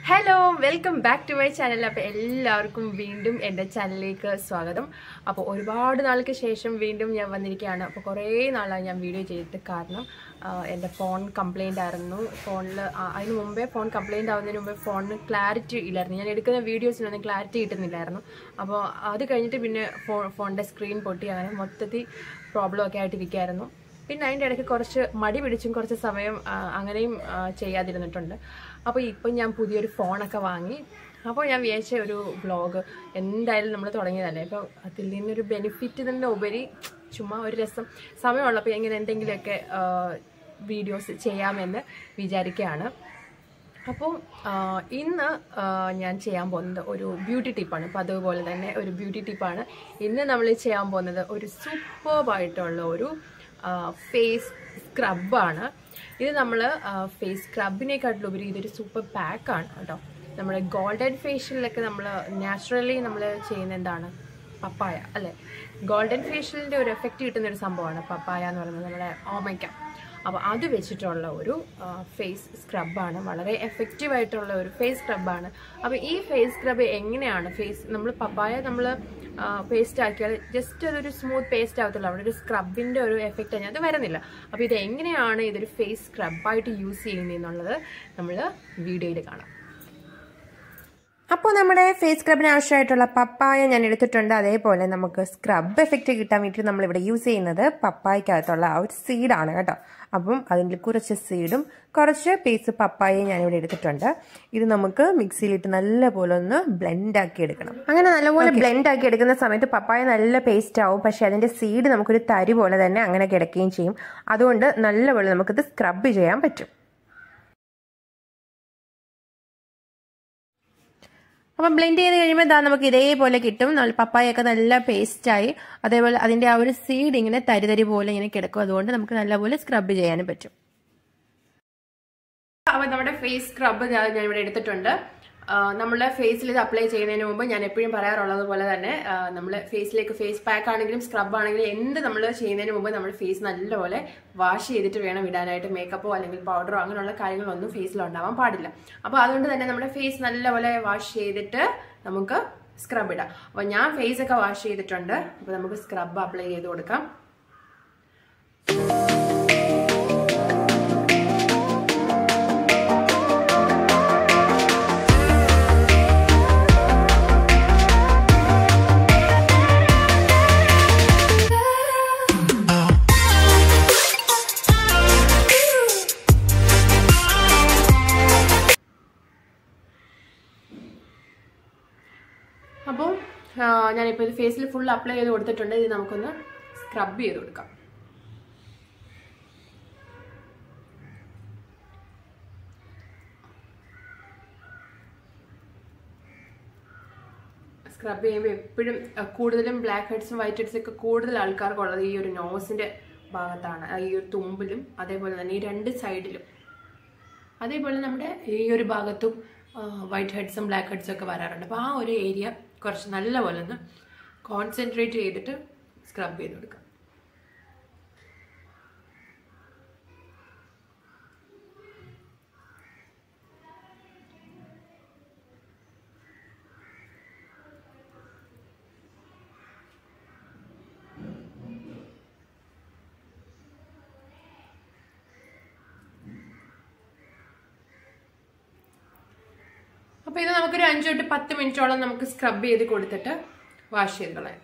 hello welcome back to my channel അപ്പോൾ എല്ലാവർക്കും വീണ്ടും എൻ്റെ ചാനലിലേക്ക് സ്വാഗതം അപ്പോൾ ഒരുപാട് നാൾക്ക് ശേഷം വീണ്ടും ഞാൻ വന്നിരിക്കുകയാണ് അപ്പോൾ കുറേ നാളായി ഞാൻ വീഡിയോ ചെയ്തിട്ട് കാരണം ആ, എൻ്റെ ഫോൺ കംപ്ലൈൻ്റ് ആയിരുന്നു ഫോണിൽ അതിന് മുമ്പേ ഫോൺ കംപ്ലൈൻ്റ് ആവുന്നതിന് മുമ്പേ ഫോണിന് ക്ലാരിറ്റി ഇല്ലായിരുന്നു ഞാൻ എടുക്കുന്ന വീഡിയോസിനൊന്നും ക്ലാരിറ്റി കിട്ടുന്നില്ലായിരുന്നു അപ്പോൾ അത് കഴിഞ്ഞിട്ട് പിന്നെ ഫോ ഫോണിൻ്റെ സ്ക്രീൻ പൊട്ടി അങ്ങനെ മൊത്തത്തിൽ പ്രോബ്ലം ഒക്കെ ആയിട്ടിരിക്കുകയായിരുന്നു പിന്നെ അതിൻ്റെ ഇടയ്ക്ക് കുറച്ച് മടി പിടിച്ചും കുറച്ച് സമയം ആ, അങ്ങനെയും ആ, ചെയ്യാതിരുന്നിട്ടുണ്ട് അപ്പോൾ ഇപ്പം ഞാൻ പുതിയൊരു ഫോണൊക്കെ വാങ്ങി അപ്പോൾ ഞാൻ വിചാരിച്ച ഒരു വ്ളോഗ് എന്തായാലും നമ്മൾ തുടങ്ങിയതല്ലേ അപ്പോൾ അതിൽ നിന്നൊരു ബെനിഫിറ്റ് തന്നെ ഉപരി ചുമ്മാ ഒരു രസം സമയമുള്ളപ്പോൾ ഇങ്ങനെ എന്തെങ്കിലുമൊക്കെ വീഡിയോസ് ചെയ്യാമെന്ന് വിചാരിക്കുകയാണ് അപ്പോൾ ആ, ഇന്ന് ആ, ഞാൻ ചെയ്യാൻ പോകുന്നത് ഒരു ബ്യൂട്ടി ടിപ്പാണ് അപ്പോൾ അതുപോലെ തന്നെ ഒരു ബ്യൂട്ടി ടിപ്പാണ് ഇന്ന് നമ്മൾ ചെയ്യാൻ പോകുന്നത് ഒരു സൂപ്പർബായിട്ടുള്ള ഒരു ഫേസ് സ്ക്രബാണ് ഇത് നമ്മൾ ഫേസ് സ്ക്രബിനെക്കാട്ടിലുപരി ഇതൊരു സൂപ്പർ പാക്കാണ് കേട്ടോ നമ്മുടെ ഗോൾഡൻ ഫേഷ്യലിലൊക്കെ നമ്മൾ നാച്ചുറലി നമ്മൾ ചെയ്യുന്ന എന്താണ് പപ്പായ അല്ലേ ഗോൾഡൻ ഫേഷ്യലിൻ്റെ ഒരു എഫക്റ്റ് കിട്ടുന്ന ഒരു സംഭവമാണ് പപ്പായ എന്ന് പറയുന്നത് നമ്മുടെ ഓമയ്ക്ക അപ്പോൾ അത് വെച്ചിട്ടുള്ള ഒരു ഫേസ് സ്ക്രബാണ് വളരെ എഫക്റ്റീവ് ആയിട്ടുള്ള ഒരു ഫേസ് സ്ക്രബാണ് അപ്പോൾ ഈ ഫേസ് സ്ക്രബ് എങ്ങനെയാണ് ഫേസ് നമ്മൾ പപ്പായ നമ്മൾ പേസ്റ്റ് ആക്കിയാൽ ജസ്റ്റ് അതൊരു സ്മൂത്ത് പേസ്റ്റ് ആകത്തുള്ളൂ അവിടെ ഒരു സ്ക്രബിൻ്റെ ഒരു എഫക്റ്റ് അതിനകത്ത് വരുന്നില്ല അപ്പോൾ ഇത് എങ്ങനെയാണ് ഇതൊരു ഫേസ് സ്ക്രബായിട്ട് യൂസ് ചെയ്യുന്നതെന്നുള്ളത് നമ്മൾ വീഡിയോയിൽ കാണാം അപ്പോൾ നമ്മുടെ ഫേസ് സ്ക്രബിന് ആവശ്യമായിട്ടുള്ള പപ്പായ ഞാൻ എടുത്തിട്ടുണ്ട് അതേപോലെ നമുക്ക് സ്ക്രബ് എഫക്റ്റ് കിട്ടാൻ വേണ്ടി നമ്മൾ ഇവിടെ യൂസ് ചെയ്യുന്നത് പപ്പായക്കകത്തുള്ള ആ ഒരു സീഡാണ് കേട്ടോ അപ്പം അതിൽ കുറച്ച് സീഡും കുറച്ച് പീസ് പപ്പായയും ഞാനിവിടെ എടുത്തിട്ടുണ്ട് ഇത് നമുക്ക് മിക്സിയിലിട്ട് നല്ലപോലെ ഒന്ന് ബ്ലെൻഡ് ആക്കി എടുക്കണം അങ്ങനെ നല്ലപോലെ ബ്ലെൻഡ് ആക്കി എടുക്കുന്ന സമയത്ത് പപ്പായ നല്ല പേസ്റ്റ് ആവും പക്ഷെ അതിന്റെ സീഡ് നമുക്കൊരു തരി പോലെ തന്നെ അങ്ങനെ കിടക്കുകയും ചെയ്യും അതുകൊണ്ട് നല്ലപോലെ നമുക്കിത് സ്ക്രബ് ചെയ്യാൻ പറ്റും അപ്പം ബ്ലെൻഡ് ചെയ്ത് കഴിയുമ്പോൾ ഇതാ നമുക്ക് ഇതേപോലെ കിട്ടും നല്ല പപ്പായൊക്കെ നല്ല പേസ്റ്റായി അതേപോലെ അതിൻ്റെ ആ ഒരു സീഡ് ഇങ്ങനെ തരി തരി പോലെ ഇങ്ങനെ കിടക്കും അതുകൊണ്ട് നമുക്ക് നല്ലപോലെ സ്ക്രബ് ചെയ്യാനും പറ്റും അപ്പോൾ നമ്മുടെ ഫേസ് സ്ക്രബ് ഞാൻ ഞാൻ ഇവിടെ എടുത്തിട്ടുണ്ട് നമ്മൾ ഫേസിൽ ഇത് അപ്ലൈ ചെയ്യുന്നതിന് മുമ്പ് ഞാൻ എപ്പോഴും പറയാറുള്ളത് പോലെ തന്നെ നമ്മൾ ഫേസിലേക്ക് ഫേസ് പാക്ക് ആണെങ്കിലും സ്ക്രബ് ആണെങ്കിലും എന്ത് നമ്മൾ ചെയ്യുന്നതിന് മുമ്പ് നമ്മൾ ഫേസ് നല്ലപോലെ വാഷ് ചെയ്തിട്ട് വേണം ഇടാനായിട്ട് മേക്കപ്പോ അല്ലെങ്കിൽ പൗഡറോ അങ്ങനെയുള്ള കാര്യങ്ങളൊന്നും ഫേസിൽ ഉണ്ടാവാൻ പാടില്ല അപ്പോൾ അതുകൊണ്ട് തന്നെ നമ്മുടെ ഫേസ് നല്ലപോലെ വാഷ് ചെയ്തിട്ട് നമുക്ക് സ്ക്രബ് ഇടാം അപ്പോൾ ഞാൻ ഫേസ് ഒക്കെ വാഷ് ചെയ്തിട്ടുണ്ട് അപ്പോൾ നമുക്ക് സ്ക്രബ് അപ്ലൈ ചെയ്ത് കൊടുക്കാം അപ്പോൾ ഞാനിപ്പോൾ ഇത് ഫേസിൽ ഫുൾ അപ്ലൈ ചെയ്ത് കൊടുത്തിട്ടുണ്ട് ഇത് നമുക്കൊന്ന് സ്ക്രബ് ചെയ്ത് കൊടുക്കാം സ്ക്രബ് ചെയ്യുമ്പോൾ എപ്പോഴും അഹ് കൂടുതലും ബ്ലാക്ക് ഹെഡ്സും വൈറ്റ് ഹെഡ്സും ഒക്കെ കൂടുതൽ ആൾക്കാർക്കുള്ളത് ഈ ഒരു നോസിൻ്റെ ഭാഗത്താണ് ആ ഈ ഒരു തുമ്പിലും അതേപോലെ തന്നെ ഈ രണ്ട് സൈഡിലും അതേപോലെ നമ്മുടെ ഈ ഒരു ഭാഗത്തും വൈറ്റ് ഹെഡ്സും ബ്ലാക്ക് ഹെഡ്സും ഒക്കെ വരാറുണ്ട് അപ്പോൾ ആ ഒരു ഏരിയ കുറച്ച് നല്ലപോലെ ഒന്ന് കോൺസെൻട്രേറ്റ് ചെയ്തിട്ട് സ്ക്രബ് ചെയ്ത് കൊടുക്കാം അപ്പോൾ ഇത് നമുക്കൊരു അഞ്ച് തൊട്ട് പത്ത് മിനിറ്റോളം നമുക്ക് സ്ക്രബ് ചെയ്ത് കൊടുത്തിട്ട് വാഷ് ചെയ്ത് കളയാം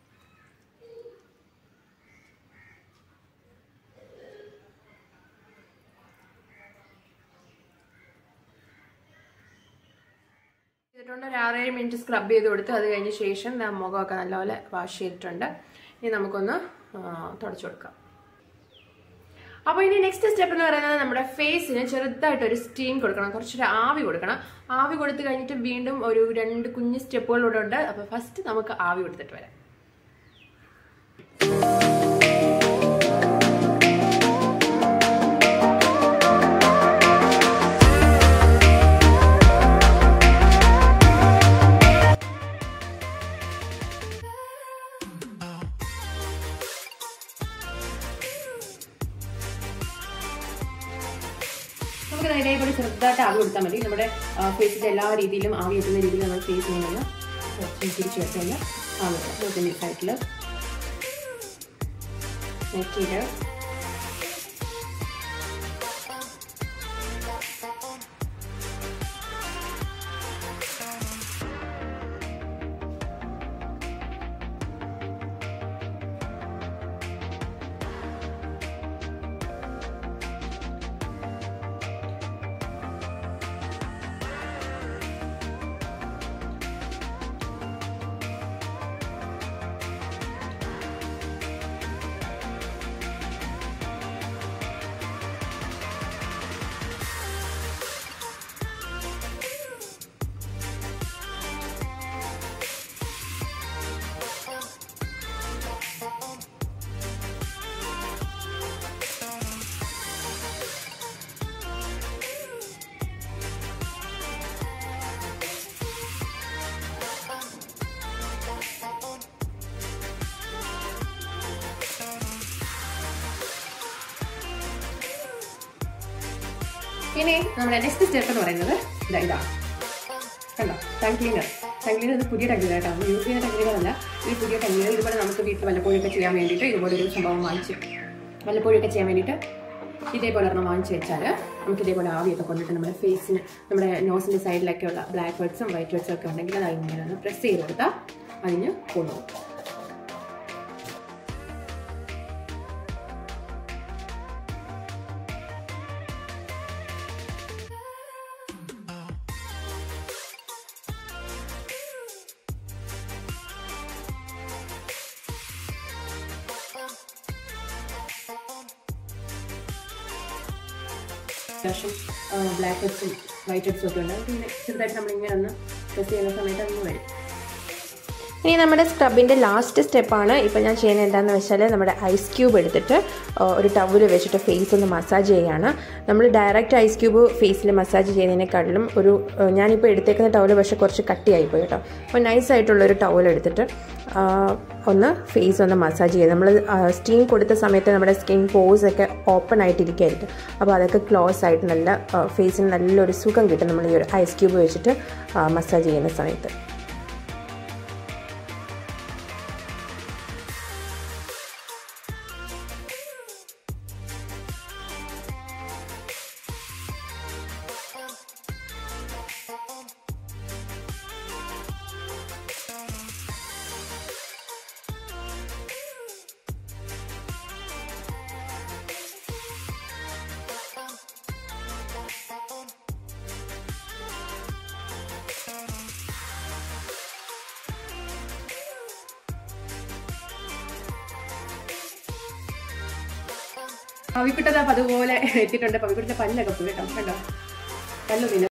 ചെയ്തിട്ടുണ്ട് ഒരു ആറേഴ് മിനിറ്റ് സ്ക്രബ് ചെയ്ത് കൊടുത്ത് അത് കഴിഞ്ഞ ശേഷം ഞാൻ മുഖമൊക്കെ നല്ലപോലെ വാഷ് ചെയ്തിട്ടുണ്ട് ഇനി നമുക്കൊന്ന് ആ, തുടച്ചു കൊടുക്കാം അപ്പോൾ ഇനി നെക്സ്റ്റ് സ്റ്റെപ്പ് എന്ന് പറയുന്നത് നമ്മുടെ ഫേസിന് ചെറുതായിട്ട് ഒരു സ്റ്റീം കൊടുക്കണം കുറച്ചൊരു ആവി കൊടുക്കണം ആവി കൊടുത്ത് കഴിഞ്ഞിട്ട് വീണ്ടും ഒരു രണ്ട് കുഞ്ഞ് സ്റ്റെപ്പുകളൂടെ ഉണ്ട് അപ്പോൾ ഫസ്റ്റ് നമുക്ക് ആവി കൊടുത്തിട്ട് വരാം നമുക്ക് ഇതേപോലെ ചെറുതായിട്ട് ആവി കൊടുത്താൽ മതി നമ്മുടെ ഫേസിൻ്റെ എല്ലാ രീതിയിലും ആവി എത്തുന്ന രീതിയിൽ നമ്മൾ ഫേസ് ചെയ്യണമെന്ന് തിരിച്ചു വെച്ചാൽ ആവുക സൈഡിൽ നെറ്റിയിൽ ഇനി നമ്മുടെ നെക്സ്റ്റ് സ്റ്റെപ്പ് എന്ന് പറയുന്നത് ഇതാ ഇതാ കണ്ടോ ടങ് ക്ലീനർ ടങ് ക്ലീനർ ഇത് പുതിയ ടങ് ക്ലീനർ കേട്ടോ നമ്മൾ യൂസ് ചെയ്യുന്ന ടങ് ക്ലീനർ അല്ല ഇത് പുതിയ ടങ് ക്ലീനർ ഇതുപോലെ നമുക്ക് വീട്ടിൽ വല്ലപ്പോഴൊക്കെ ചെയ്യാൻ വേണ്ടിയിട്ട് ഇതുപോലെ ഒരു സംഭവം വാങ്ങിച്ച് വല്ലപ്പോഴൊക്കെ ചെയ്യാൻ വേണ്ടിയിട്ട് ഇതേപോലെ ഒരെണ്ണം വാങ്ങിച്ച് വെച്ചാൽ നമുക്ക് ഇതേപോലെ ആവിയൊക്കെ കൊണ്ടിട്ട് നമ്മുടെ ഫേസിന് നമ്മുടെ നോസിൻ്റെ സൈഡിലൊക്കെ ഉള്ള ബ്ലാക്ക് ഹെഡ്സും വൈറ്റ് ഹെഡ്സും ഒക്കെ ഉണ്ടെങ്കിൽ അത് ഇങ്ങനെ ഒന്ന് പ്രസ് ചെയ്ത് കൊടുത്താൽ അതിന് കൊണ്ടുപോകും അത്യാവശ്യം ബ്ലാക്ക് ഹെഡ്സും വൈറ്റ് ഹെഡ്സും ഒക്കെ ഉണ്ട് പിന്നെ ചെറുതായിട്ട് നമ്മളിങ്ങനെ ഒന്ന് പ്രസ് ചെയ്യുന്ന സമയത്ത് അങ്ങ് വരും ഇനി നമ്മുടെ സ്ക്രബിൻ്റെ ലാസ്റ്റ് സ്റ്റെപ്പാണ് ഇപ്പോൾ ഞാൻ ചെയ്യുന്നത് എന്താണെന്ന് വെച്ചാൽ നമ്മുടെ ഐസ് ക്യൂബ് എടുത്തിട്ട് ആ, ഒരു ടവൽ വെച്ചിട്ട് ഫേസ് ഒന്ന് മസാജ് ചെയ്യുകയാണ് നമ്മൾ ഡയറക്റ്റ് ഐസ് ക്യൂബ് ഫേസിൽ മസാജ് ചെയ്യുന്നതിനേക്കാളും ഒരു ആ, ഞാനിപ്പോൾ എടുത്തേക്കുന്ന ടവൽ പക്ഷേ കുറച്ച് കട്ടിയായിപ്പോയി കേട്ടോ അപ്പോൾ നൈസായിട്ടുള്ളൊരു ടവൽ എടുത്തിട്ട് ആ, ഒന്ന് ഫേസ് ഒന്ന് മസാജ് ചെയ്ത് നമ്മൾ സ്റ്റീം കൊടുത്ത സമയത്ത് നമ്മുടെ സ്കിൻ പോസ് ഒക്കെ ഓപ്പൺ ആയിട്ടിരിക്കുകയായിരിക്കും അപ്പോൾ അതൊക്കെ ക്ലോസ് ആയിട്ട് നല്ല ഫേസിന് നല്ലൊരു സുഖം കിട്ടും നമ്മൾ ഈ ഒരു ഐസ് ക്യൂബ് വെച്ചിട്ട് മസാജ് ചെയ്യുന്ന സമയത്ത് പവിക്കുട്ടത് അതുപോലെ എത്തിയിട്ടുണ്ട് പവിക്കുട്ടിന്റെ പല്ലൊക്കെ പോയി കേട്ടോ കണ്ടോ പല്ലൊന്നുമില്ല